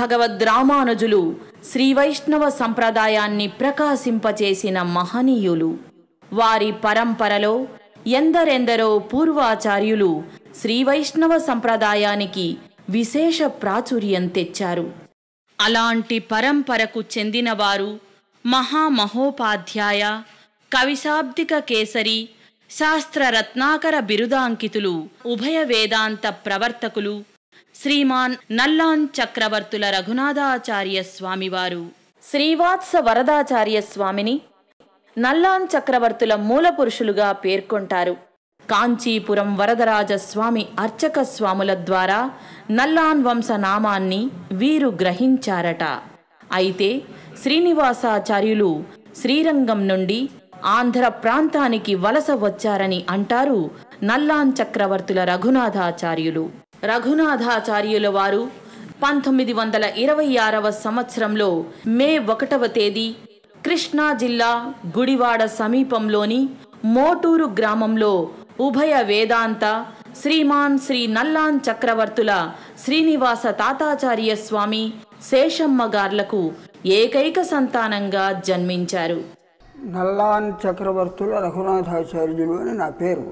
భగవద్ రామానుజులు శ్రీ వైష్ణవ సంప్రదాయాన్ని ప్రకాశింపచేసిన మహనీయులు వారి పరంపరలో ఎందరెందరో పూర్వాచార్యులు శ్రీ వైష్ణవ సంప్రదాయానికి విశేష ప్రాచుర్యం తెచ్చారు అలాంటి పరంపరకు చెందినవారు మహామహోపాధ్యాయ కవిశాబ్దిక కేసరి శాస్త్ర రత్నాకర బిరుదాంకితులు ఉభయ వేదాంత ప్రవర్తకులు శ్రీమాన్ నల్లాన్ చక్రవర్తుల రఘునాథాచార్య స్వామివారు శ్రీవాత్స వరదాచార్య స్వామిని నల్లాన్ చక్రవర్తుల మూల పురుషులుగా పేర్కొంటారు కాంచీపురం వరదరాజ స్వామి అర్చక స్వాముల ద్వారా నల్లాన్ వంశ నామాన్ని వీరు గ్రహించారట అయితే శ్రీనివాసాచార్యులు శ్రీరంగం నుండి ఆంధ్ర ప్రాంతానికి వలస వచ్చారని అంటారు నల్లాన్ చక్రవర్తుల రఘునాథాచార్యులు రఘునాథాచార్యుల వారు పంతొమ్మిది వందల ఇరవై ఆరవ సంవత్సరంలో మే ఒకటవ తేదీ కృష్ణా జిల్లా గుడివాడ సమీపంలోని మోటూరు గ్రామంలో ఉభయ వేదాంత శ్రీమాన్ శ్రీ నల్లాన్ చక్రవర్తుల శ్రీనివాస తాతాచార్య స్వామి శేషమ్మ గార్లకు ఏకైక సంతానంగా జన్మించారు నల్లాన్ చక్రవర్తుల రఘునాథాచార్యులు అని నా పేరు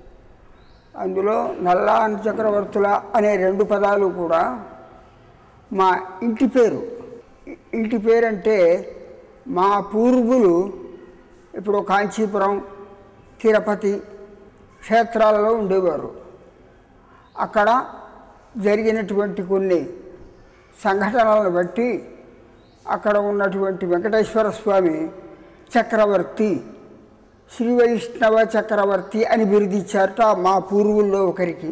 అందులో నల్లాన్ చక్రవర్తుల అనే రెండు పదాలు కూడా మా ఇంటి పేరు ఇ- ఇంటి పేరు అంటే మా పూర్వులు ఇప్పుడు కాంచీపురం తిరుపతి క్షేత్రాలలో ఉండేవారు అక్కడ జరిగినటువంటి కొన్ని సంఘటనలను బట్టి అక్కడ ఉన్నటువంటి వెంకటేశ్వర స్వామి చక్రవర్తి శ్రీ వైష్ణవ చక్రవర్తి అని బిరుదిచ్చారట మా పూర్వుల్లో ఒకరికి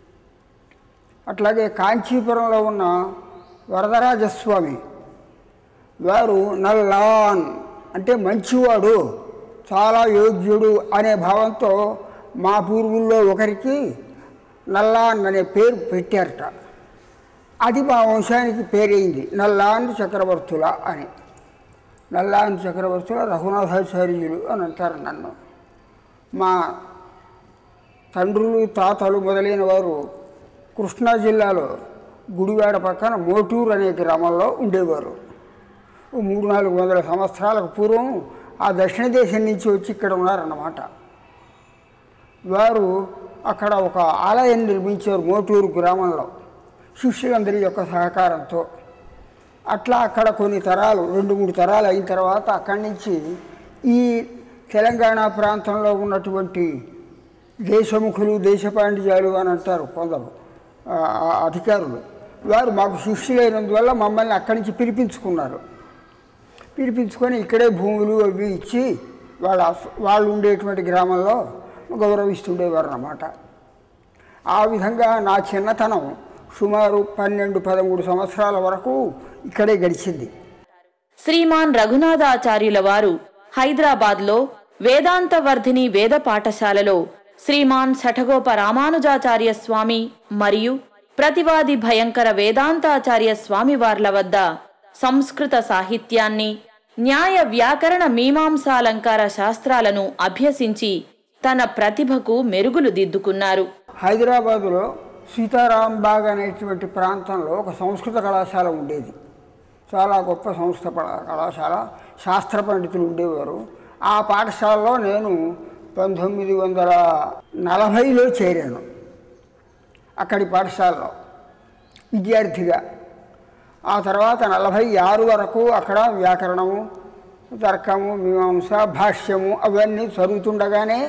అట్లాగే కాంచీపురంలో ఉన్న వరదరాజస్వామి వారు నల్లాన్ అంటే మంచివాడు చాలా యోగ్యుడు అనే భావంతో మా పూర్వుల్లో ఒకరికి నల్లాన్ అనే పేరు పెట్టారట అది మా వంశానికి పేరైంది నల్లాన్ చక్రవర్తుల అని నల్లాన్ చక్రవర్తుల రఘునాథాచార్యులు అని అంటారు నన్ను మా తండ్రులు తాతలు మొదలైన వారు కృష్ణా జిల్లాలో గుడివాడ పక్కన మోటూరు అనే గ్రామంలో ఉండేవారు ఓ మూడు నాలుగు వందల సంవత్సరాలకు పూర్వం ఆ దక్షిణ దేశం నుంచి వచ్చి ఇక్కడ ఉన్నారన్నమాట వారు అక్కడ ఒక ఆలయం నిర్మించారు మోటూరు గ్రామంలో శిష్యులందరి యొక్క సహకారంతో అట్లా అక్కడ కొన్ని తరాలు రెండు మూడు తరాలు అయిన తర్వాత అక్కడి నుంచి ఈ తెలంగాణ ప్రాంతంలో ఉన్నటువంటి దేశముఖులు దేశపాండిజాలు అని అంటారు కొందరు ఆ, ఆ అధికారులు వారు మాకు శిష్యులైనందువల్ల మమ్మల్ని అక్కడి నుంచి పిలిపించుకున్నారు పిలిపించుకొని ఇక్కడే భూములు అవి ఇచ్చి వాళ్ళ వాళ్ళు ఉండేటువంటి గ్రామంలో గౌరవిస్తుండేవారు అన్నమాట ఆ విధంగా నా చిన్నతనం సుమారు పన్నెండు పదమూడు సంవత్సరాల వరకు ఇక్కడే గడిచింది శ్రీమాన్ రఘునాథాచార్యుల వారు హైదరాబాద్లో వేదాంత వర్ధిని వేద పాఠశాలలో శ్రీమాన్ శఠగోప రామానుజాచార్య స్వామి మరియు ప్రతివాది భయంకర వేదాంతాచార్య స్వామివార్ల వద్ద సంస్కృత సాహిత్యాన్ని న్యాయ వ్యాకరణ మీమాంసాలంకార శాస్త్రాలను అభ్యసించి తన ప్రతిభకు మెరుగులు దిద్దుకున్నారు హైదరాబాదులో సీతారాం బాగ్ అనేటువంటి ప్రాంతంలో ఒక సంస్కృత కళాశాల ఉండేది చాలా గొప్ప సంస్థ ప- కళాశాల శాస్త్ర పండితులు ఉండేవారు ఆ పాఠశాలలో నేను పంతొమ్మిది వందల నలభైలో చేరాను అక్కడి పాఠశాలలో విద్యార్థిగా ఆ తర్వాత నలభై ఆరు వరకు అక్కడ వ్యాకరణము తర్కము మీమాంస భాష్యము అవన్నీ చదువుతుండగానే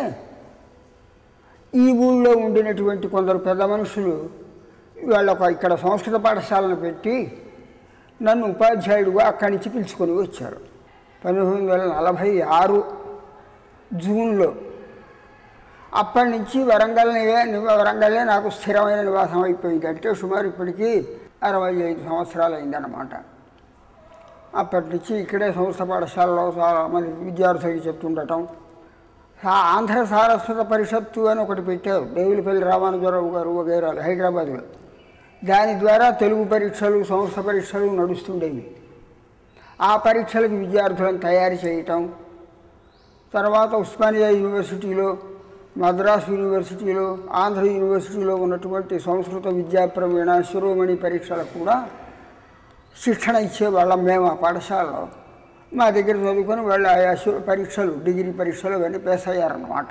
ఈ ఊళ్ళో ఉండినటువంటి కొందరు పెద్ద మనుషులు వాళ్ళ ఒక ఇక్కడ సంస్కృత పాఠశాలను పెట్టి నన్ను ఉపాధ్యాయుడిగా అక్కడి నుంచి పిలుచుకొని వచ్చారు పంతొమ్మిది వందల నలభై ఆరు జూన్లో అప్పటి నుంచి వరంగల్ని వరంగల్లే నాకు స్థిరమైన నివాసం అయిపోయింది అంటే సుమారు ఇప్పటికీ అరవై ఐదు సంవత్సరాలు అయిందన్నమాట అప్పటి నుంచి ఇక్కడే సంస్థ పాఠశాలలో చాలామంది విద్యార్థులకి చెప్తుండటం ఆ ఆంధ్ర సారస్వత పరిషత్తు అని ఒకటి పెట్టారు దేవులపల్లి రామానుజరావు గారు వగైరాలు హైదరాబాద్లో దాని ద్వారా తెలుగు పరీక్షలు సంస్థ పరీక్షలు నడుస్తుండేవి ఆ పరీక్షలకు విద్యార్థులను తయారు చేయటం తర్వాత ఉస్మానియా యూనివర్సిటీలో మద్రాస్ యూనివర్సిటీలో ఆంధ్ర యూనివర్సిటీలో ఉన్నటువంటి సంస్కృత విద్యా ప్రవీణ శిరోమణి పరీక్షలకు కూడా శిక్షణ ఇచ్చేవాళ్ళం మేము ఆ పాఠశాలలో మా దగ్గర చదువుకొని వాళ్ళు ఆయా సు- పరీక్షలు డిగ్రీ పరీక్షలు అవన్నీ పాస్ అయ్యారన్నమాట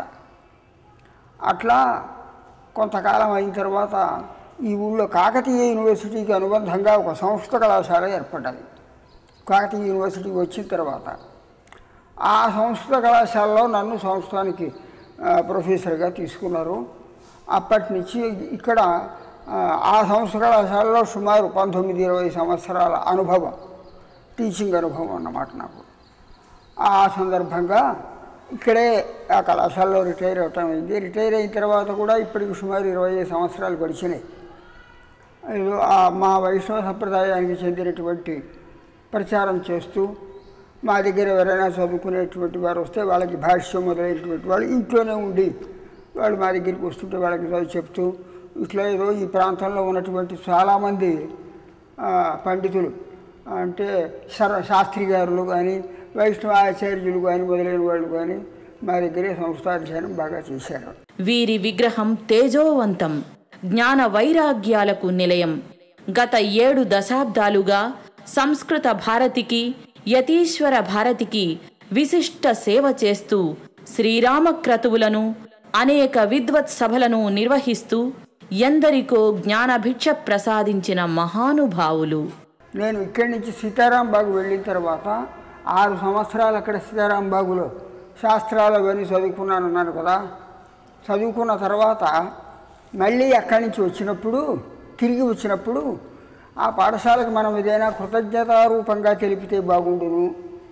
అట్లా కొంతకాలం అయిన తర్వాత ఈ ఊళ్ళో కాకతీయ యూనివర్సిటీకి అనుబంధంగా ఒక సంస్థ కళాశాల ఏర్పడ్డది కాకతీయ యూనివర్సిటీకి వచ్చిన తర్వాత ఆ సంస్కృత కళాశాలలో నన్ను సంవత్సరానికి ఆ, ప్రొఫెసర్గా తీసుకున్నారు అప్పటి నుంచి ఇక్కడ ఆ, ఆ సంస్కృత కళాశాలలో సుమారు పంతొమ్మిది ఇరవై సంవత్సరాల అనుభవం టీచింగ్ అనుభవం అన్నమాట నాకు ఆ సందర్భంగా ఇక్కడే ఆ కళాశాలలో రిటైర్ అవటం అయింది రిటైర్ అయిన తర్వాత కూడా ఇప్పటికి సుమారు ఇరవై ఐదు సంవత్సరాలు గడిచినాయి ఇది ఆ మా వైష్ణవ సంప్రదాయానికి చెందినటువంటి ప్రచారం చేస్తూ మా దగ్గర ఎవరైనా చదువుకునేటువంటి వారు వస్తే వాళ్ళకి భాష్యం మొదలైనటువంటి వాళ్ళు ఇంట్లోనే ఉండి వాళ్ళు మా దగ్గరికి వస్తుంటే వాళ్ళకి చదువు చెప్తూ ఇట్లా ఏదో ఈ ప్రాంతంలో ఉన్నటువంటి చాలామంది ఆ, పండితులు అంటే సర్వ శాస్త్రి గారులు కానీ వైష్ణవ ఆచార్యులు కానీ మొదలైన వాళ్ళు కానీ మా దగ్గరే సంస్థాధ్యయనం బాగా చేశారు వీరి విగ్రహం తేజోవంతం జ్ఞాన వైరాగ్యాలకు నిలయం గత ఏడు దశాబ్దాలుగా సంస్కృత భారతికి యతీశ్వర భారతికి విశిష్ట సేవ చేస్తూ శ్రీరామక్రతువులను అనేక విద్వత్ సభలను నిర్వహిస్తూ ఎందరికో జ్ఞానభిక్ష ప్రసాదించిన మహానుభావులు నేను ఇక్కడి నుంచి సీతారాం బాగు వెళ్ళిన తర్వాత ఆరు సంవత్సరాలు అక్కడ సీతారాం బాగులో శాస్త్రాలు అవన్నీ చదువుకున్నాను అన్నాను కదా చదువుకున్న తర్వాత మళ్ళీ అక్కడి నుంచి వచ్చినప్పుడు తిరిగి వచ్చినప్పుడు ఆ పాఠశాలకు మనం ఏదైనా కృతజ్ఞతారూపంగా తెలిపితే బాగుండును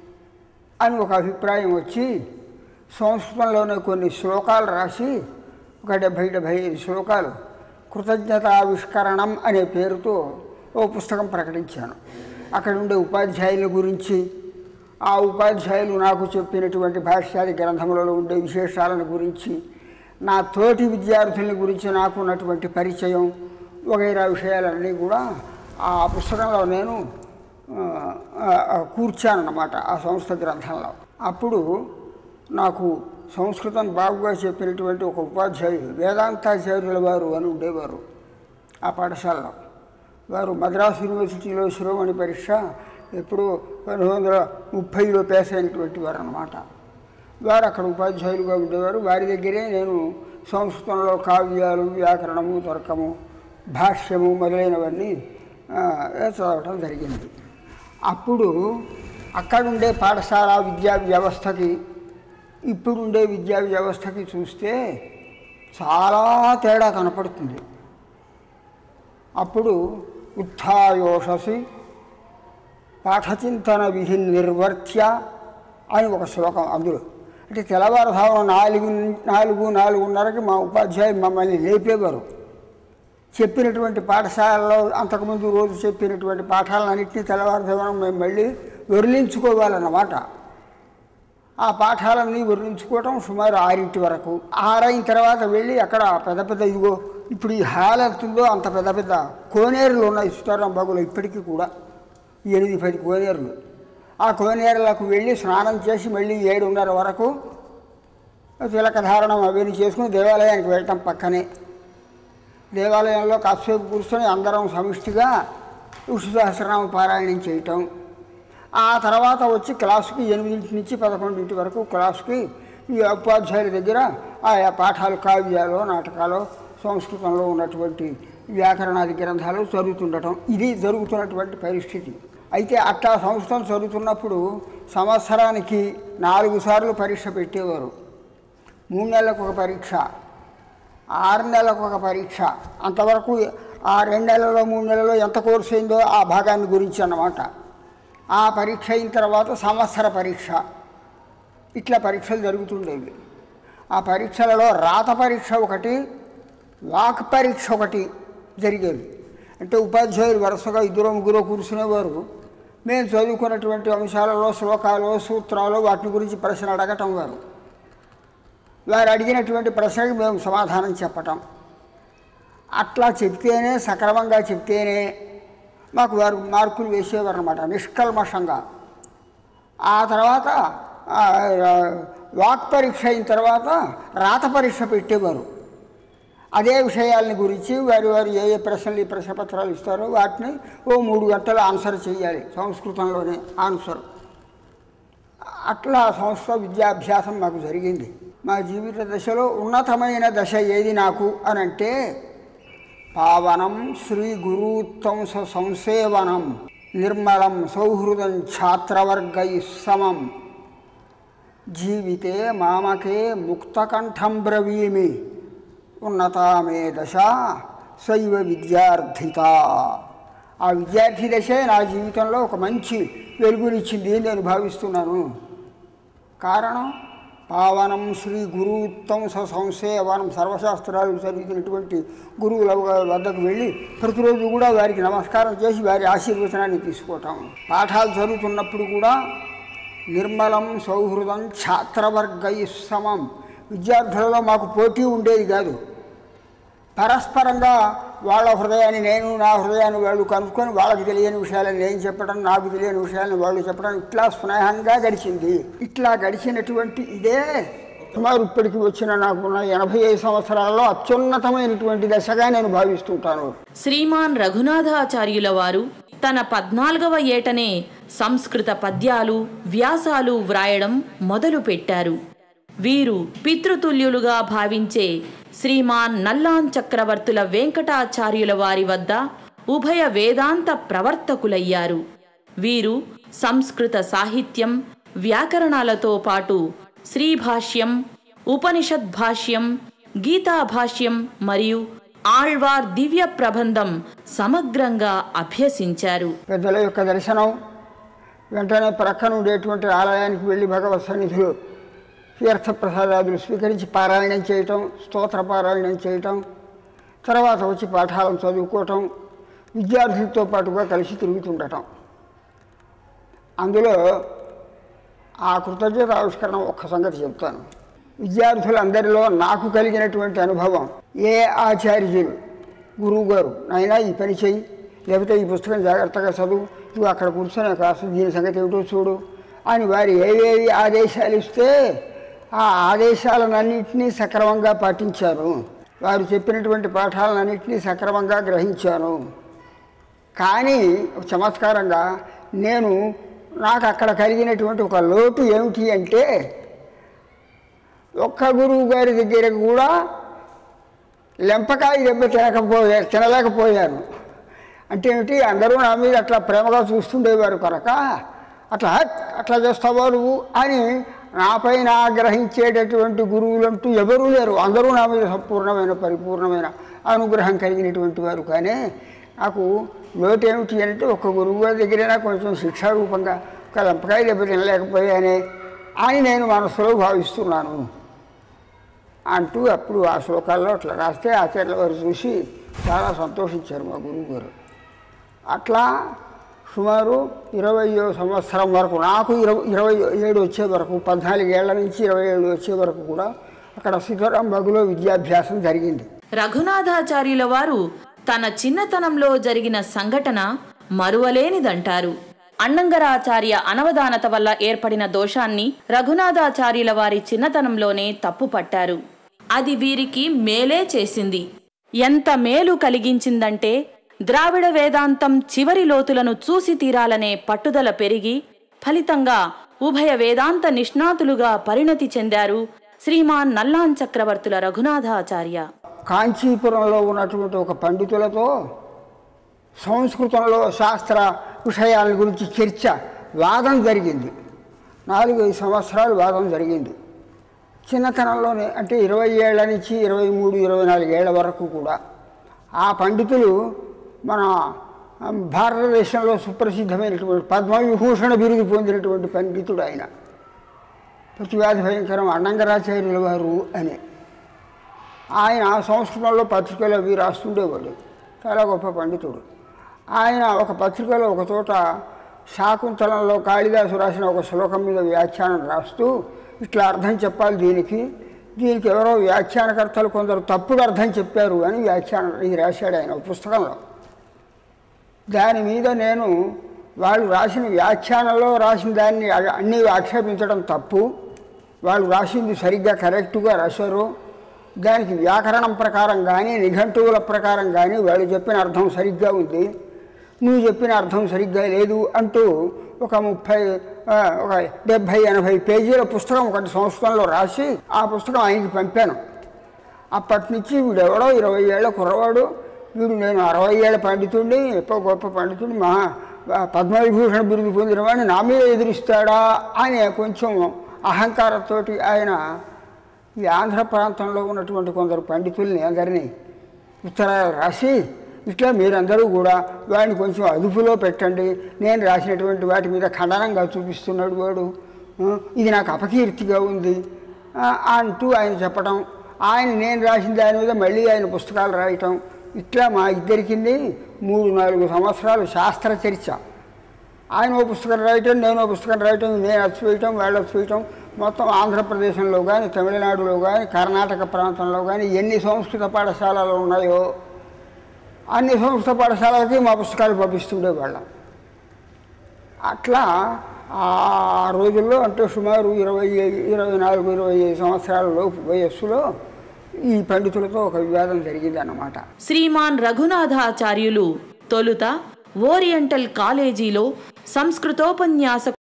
అని ఒక అభిప్రాయం వచ్చి సంస్కృతంలోనే కొన్ని శ్లోకాలు రాసి ఒక డెబ్భై డెబ్భై ఐదు శ్లోకాలు కృతజ్ఞతావిష్కరణం అనే పేరుతో ఓ పుస్తకం ప్రకటించాను అక్కడ ఉండే ఉపాధ్యాయుల గురించి ఆ ఉపాధ్యాయులు నాకు చెప్పినటువంటి భాష్యాది గ్రంథములలో ఉండే విశేషాలను గురించి నా తోటి విద్యార్థుల గురించి నాకు ఉన్నటువంటి పరిచయం వగైరా విషయాలన్నీ కూడా ఆ పుస్తకంలో నేను ఆ, ఆ, కూర్చానన్నమాట ఆ సంస్థ గ్రంథంలో అప్పుడు నాకు సంస్కృతం బాగుగా చెప్పినటువంటి ఒక ఉపాధ్యాయుడు వేదాంతాచార్యుల వారు అని ఉండేవారు ఆ పాఠశాలలో వారు మద్రాసు యూనివర్సిటీలో శిరోమణి పరీక్ష ఎప్పుడో పంతొమ్మిది వందల ముప్పైలో పాస్ అయినటువంటి వారు అన్నమాట వారు అక్కడ ఉపాధ్యాయులుగా ఉండేవారు వారి దగ్గరే నేను సంస్కృతంలో కావ్యాలు వ్యాకరణము తర్కము భాష్యము మొదలైనవన్నీ ఆ, చదవటం జరిగింది అప్పుడు అక్కడుండే పాఠశాల విద్యా వ్యవస్థకి ఇప్పుడుండే విద్యా వ్యవస్థకి చూస్తే చాలా తేడా కనపడుతుంది అప్పుడు ఉత్థాయోషసి పాఠచింతన విధి నిర్వర్త్య అని ఒక శ్లోకం అందులో అంటే తెల్లవారుధామం నాలుగు నుం- నాలుగు నాలుగున్నరకి మా ఉపాధ్యాయులు మమ్మల్ని లేపేవారు చెప్పినటువంటి పాఠశాలలో అంతకుముందు రోజు చెప్పినటువంటి పాఠాలన్నింటినీ తెల్లవారుధామం మేము మళ్ళీ విరలించుకోవాలన్నమాట ఆ పాఠాలన్నీ వర్ణించుకోవటం సుమారు ఆరింటి వరకు ఆరైన తర్వాత వెళ్ళి అక్కడ పెద్ద పెద్ద ఇదిగో ఇప్పుడు ఈ హాల్ ఎంతుందో అంత పెద్ద పెద్ద కోనేరులు ఉన్నాయి సీతారాం బాగులో ఇప్పటికీ కూడా ఎనిమిది పది కోనేరులు ఆ కోనేరులకు వెళ్ళి స్నానం చేసి మళ్ళీ ఏడున్నర వరకు తిలకధారణం అవన్నీ చేసుకుని దేవాలయానికి వెళ్ళటం పక్కనే దేవాలయంలో కాసేపు కూర్చొని అందరం సమిష్టిగా విష్ణు సహస్రనామ పారాయణం చేయటం ఆ తర్వాత వచ్చి క్లాసుకి ఎనిమిదింటి నుంచి పదకొండింటి వరకు క్లాసుకి ఈ ఉపాధ్యాయుల దగ్గర ఆయా పాఠాలు కావ్యాలు నాటకాలు సంస్కృతంలో ఉన్నటువంటి వ్యాకరణాది గ్రంథాలు చదువుతుండటం ఇది జరుగుతున్నటువంటి పరిస్థితి అయితే అట్లా సంస్కృతం చదువుతున్నప్పుడు సంవత్సరానికి నాలుగు సార్లు పరీక్ష పెట్టేవారు మూడు నెలలకు ఒక పరీక్ష ఆరు నెలలకు ఒక పరీక్ష అంతవరకు ఆ రెండు నెలల్లో మూడు నెలల్లో ఎంత కోర్సు అయిందో ఆ భాగాన్ని గురించి అన్నమాట ఆ పరీక్ష అయిన తర్వాత సంవత్సర పరీక్ష ఇట్లా పరీక్షలు జరుగుతుండేవి ఆ పరీక్షలలో రాత పరీక్ష ఒకటి వాక్ పరీక్ష ఒకటి జరిగేది అంటే ఉపాధ్యాయులు వరుసగా ఇద్దరు ముగ్గురు కూర్చునేవారు మేము చదువుకున్నటువంటి అంశాలలో శ్లోకాలు సూత్రాలు వాటి గురించి ప్రశ్న అడగటం వారు వారు అడిగినటువంటి ప్రశ్నకి మేము సమాధానం చెప్పటం అట్లా చెప్తేనే సక్రమంగా చెప్తేనే మాకు వారు మార్కులు వేసేవారు అనమాట నిష్కల్మషంగా ఆ తర్వాత ఆ, వాక్ పరీక్ష అయిన తర్వాత రాత పరీక్ష పెట్టేవారు అదే విషయాలని గురించి వారి వారు ఏ ఏ ప్రశ్నలు ఈ ప్రశ్నపత్రాలు ఇస్తారో వాటిని ఓ మూడు గంటలు ఆన్సర్ చేయాలి సంస్కృతంలోనే ఆన్సర్ అట్లా సంస్థ విద్యాభ్యాసం మాకు జరిగింది మా జీవిత దశలో ఉన్నతమైన దశ ఏది నాకు అని అంటే పావనం శ్రీ గురుత్తంస సంసేవనం నిర్మలం సౌహృదం ఛాత్రవర్గై సమం జీవితే మామకే ముక్తకంఠం బ్రవీమి ఉన్నతామే దశ శైవ విద్యార్థిత ఆ విద్యార్థి దశే నా జీవితంలో ఒక మంచి వెలుగునిచ్చింది అని నేను భావిస్తున్నాను కారణం పావనం శ్రీ గురుత్తం సంసేవనం సర్వశాస్త్రాలు చదివినటువంటి గురువుల వద్దకు వెళ్ళి ప్రతిరోజు కూడా వారికి నమస్కారం చేసి వారి ఆశీర్వచనాన్ని తీసుకోవటం పాఠాలు చదువుతున్నప్పుడు కూడా నిర్మలం సౌహృదం ఛాత్రవర్గై సమం విద్యార్థులలో మాకు పోటీ ఉండేది కాదు పరస్పరంగా వాళ్ళ హృదయాన్ని నేను నా హృదయాన్ని వాళ్ళు కనుక్కొని వాళ్ళకి తెలియని విషయాలను నేను చెప్పడం నాకు తెలియని విషయాలను వాళ్ళు చెప్పడం ఇట్లా స్నేహంగా గడిచింది ఇట్లా గడిచినటువంటి ఇదే సుమారు ఇప్పటికి వచ్చిన నాకున్న ఎనభై ఐదు సంవత్సరాలలో అత్యున్నతమైనటువంటి దశగా నేను భావిస్తుంటాను శ్రీమాన్ రఘునాథాచార్యుల వారు తన పద్నాలుగవ ఏటనే సంస్కృత పద్యాలు వ్యాసాలు వ్రాయడం మొదలుపెట్టారు వీరు పితృతుల్యులుగా భావించే శ్రీమాన్ నల్లాన్ చక్రవర్తుల వెంకటాచార్యుల వారి వద్ద ఉభయ వేదాంత ప్రవర్తకులయ్యారు వీరు సంస్కృత సాహిత్యం వ్యాకరణాలతో పాటు శ్రీభాష్యం ఉపనిషద్ భాష్యం గీతాభాష్యం మరియు ఆళ్వార్ దివ్య ప్రబంధం సమగ్రంగా అభ్యసించారు పెద్దల యొక్క దర్శనం వెంటనే ప్రక్కన ఉండేటువంటి ఆలయానికి వెళ్ళి భగవత్ సన్నిధిలో తీర్థప్రసాదాదులు స్వీకరించి పారాయణం చేయటం స్తోత్ర పారాయణం చేయటం తర్వాత వచ్చి పాఠాలను చదువుకోవటం విద్యార్థులతో పాటుగా కలిసి తిరుగుతుండటం అందులో ఆ కృతజ్ఞత ఆవిష్కరణ ఒక్క సంగతి చెప్తాను విద్యార్థులందరిలో నాకు కలిగినటువంటి అనుభవం ఏ ఆచార్యులు గురువు గారు నాయనా ఈ పని చెయ్యి లేకపోతే ఈ పుస్తకం జాగ్రత్తగా చదువు నువ్వు అక్కడ కూర్చొని కాస్త దీని సంగతి ఏమిటో చూడు అని వారు ఏవేవి ఆదేశాలు ఇస్తే ఆ ఆదేశాలన్నింటినీ సక్రమంగా పాటించాను వారు చెప్పినటువంటి పాఠాలన్నింటినీ సక్రమంగా గ్రహించాను కానీ ఒక చమత్కారంగా నేను నాకు అక్కడ కలిగినటువంటి ఒక లోటు ఏమిటి అంటే ఒక్క గురువు గారి దగ్గర కూడా లెంపకాయ దెబ్బ తినకపోయా తినలేకపోయాను అంటే ఏమిటి అందరూ నా మీద అట్లా ప్రేమగా చూస్తుండేవారు కనుక అట్లా "హట్, అట్లా చేస్తావా నువ్వు అని నాపైన ఆగ్రహించేటటువంటి గురువులంటూ ఎవరూ లేరు అందరూ నా మీద సంపూర్ణమైన పరిపూర్ణమైన అనుగ్రహం కలిగినటువంటి వారు కానీ నాకు లోటు ఏమిటి అంటే ఒక గురువు గారి దగ్గరైనా కొంచెం శిక్షారూపంగా ఒక లెంపకాయ దెబ్బ తినలేకపోయానే అని నేను మనసులో భావిస్తున్నాను అంటూ అప్పుడు ఆ శ్లోకాల్లో అట్లా రాస్తే ఆచార్యుల వారు చూసి చాలా సంతోషించారు మా గురువు గారు అట్లా సుమారు ఇరవయో సంవత్సరం వరకు నాకు ఇరవై ఇరవై ఏడు వచ్చే వరకు పద్నాలుగేళ్ల నుంచి ఇరవై ఏడు వచ్చే వరకు కూడా అక్కడ సీతారాం బగులో విద్యాభ్యాసం జరిగింది రఘునాథాచార్యుల వారు తన చిన్నతనంలో జరిగిన సంఘటన మరువలేనిదంటారు అన్నంగరాచార్య అనవధానత వల్ల ఏర్పడిన దోషాన్ని రఘునాథాచార్యుల వారి చిన్నతనంలోనే తప్పుపట్టారు అది వీరికి మేలే చేసింది ఎంత మేలు కలిగించిందంటే ద్రావిడ వేదాంతం చివరి లోతులను చూసి తీరాలనే పట్టుదల పెరిగి ఫలితంగా ఉభయ వేదాంత నిష్ణాతులుగా పరిణతి చెందారు శ్రీమాన్ నల్లాన్ చక్రవర్తుల రఘునాథాచార్య కాంచీపురంలో ఉన్నటువంటి ఒక పండితులతో సంస్కృతంలో శాస్త్ర విషయాల గురించి చర్చ వాదం జరిగింది నాలుగైదు సంవత్సరాలు వాదం జరిగింది చిన్నతనంలోనే అంటే ఇరవై ఏళ్ల నుంచి ఇరవై మూడు ఇరవై నాలుగేళ్ల వరకు కూడా ఆ పండితులు మన ఆ, భారతదేశంలో సుప్రసిద్ధమైనటువంటి పద్మవిభూషణ బిరుదు పొందినటువంటి పండితుడు ఆయన ప్రతివ్యాధి భయంకరం అన్నంగరాచార్యుల వారు అని ఆయన సంస్కృతంలో పత్రికలో అవి రాస్తుండేవాడు చాలా గొప్ప పండితుడు ఆయన ఒక పత్రికలో ఒక చోట శాకుంతలంలో కాళిదాసు రాసిన ఒక శ్లోకం మీద వ్యాఖ్యానం రాస్తూ ఇట్లా అర్థం చెప్పాలి దీనికి దీనికి ఎవరో వ్యాఖ్యానకర్తలు కొందరు తప్పుడు అర్థం చెప్పారు అని వ్యాఖ్యానం ఇది రాశాడు ఆయన ఒక పుస్తకంలో దాని మీద నేను వాళ్ళు రాసిన వ్యాఖ్యానంలో రాసిన దాన్ని అ- అన్నీ ఆక్షేపించడం తప్పు వాళ్ళు రాసింది సరిగ్గా కరెక్టుగా రాశారు దానికి వ్యాకరణం ప్రకారం కానీ నిఘంటువుల ప్రకారం కానీ వాళ్ళు చెప్పిన అర్థం సరిగ్గా ఉంది నువ్వు చెప్పిన అర్థం సరిగ్గా లేదు అంటూ ఒక ముప్పై ఆ, ఒక డెబ్భై ఎనభై పేజీల పుస్తకం ఒకటి సంస్కృతంలో రాసి ఆ పుస్తకం ఆయనకి పంపాను అప్పటి నుంచి వీడెవడో ఇరవై ఏళ్ళ కుర్రవాడు వీడు నేను అరవై ఏళ్ళ పండితుడిని ఎక్కువ గొప్ప పండితుడిని మహా పద్మవిభూషణ బిరుదు పొందినవాడిని నా మీద ఎదురిస్తాడా అనే కొంచెం అహంకారంతో ఆయన ఈ ఆంధ్ర ప్రాంతంలో ఉన్నటువంటి కొందరు పండితుల్ని అందరినీ ఉత్తరాలు రాసి ఇట్లా మీరందరూ కూడా వాడిని కొంచెం అదుపులో పెట్టండి నేను రాసినటువంటి వాటి మీద ఖండనంగా చూపిస్తున్నాడు వాడు ఆ, ఇది నాకు అపకీర్తిగా ఉంది ఆ, అంటూ ఆయన చెప్పడం ఆయన నేను రాసిన దాని మీద మళ్ళీ ఆయన పుస్తకాలు రాయటం ఇట్లా మా ఇద్దరికి మూడు నాలుగు సంవత్సరాలు శాస్త్ర చర్చ ఆయన ఓ పుస్తకం రాయటం నేను ఓ పుస్తకం రాయటం నేను అచ్చు వేయటం వాళ్ళు అచ్చు వేయటం మొత్తం ఆంధ్రప్రదేశంలో కానీ తమిళనాడులో కానీ కర్ణాటక ప్రాంతంలో కానీ ఎన్ని సంస్కృత పాఠశాలలు ఉన్నాయో అన్ని సంస్కృత పాఠశాలలకి మా పుస్తకాలు పంపిస్తుండేవాళ్ళం అట్లా ఆ రోజుల్లో అంటే సుమారు ఇరవై ఐ- ఇరవై నాలుగు ఇరవై ఐదు సంవత్సరాల లోపు వయస్సులో ఈ పండితులతో ఒక వివాదం జరిగిందన్నమాట శ్రీమాన్ రఘునాథాచార్యులు తొలుత ఓరియంటల్ కాలేజీలో సంస్కృతోపన్యాస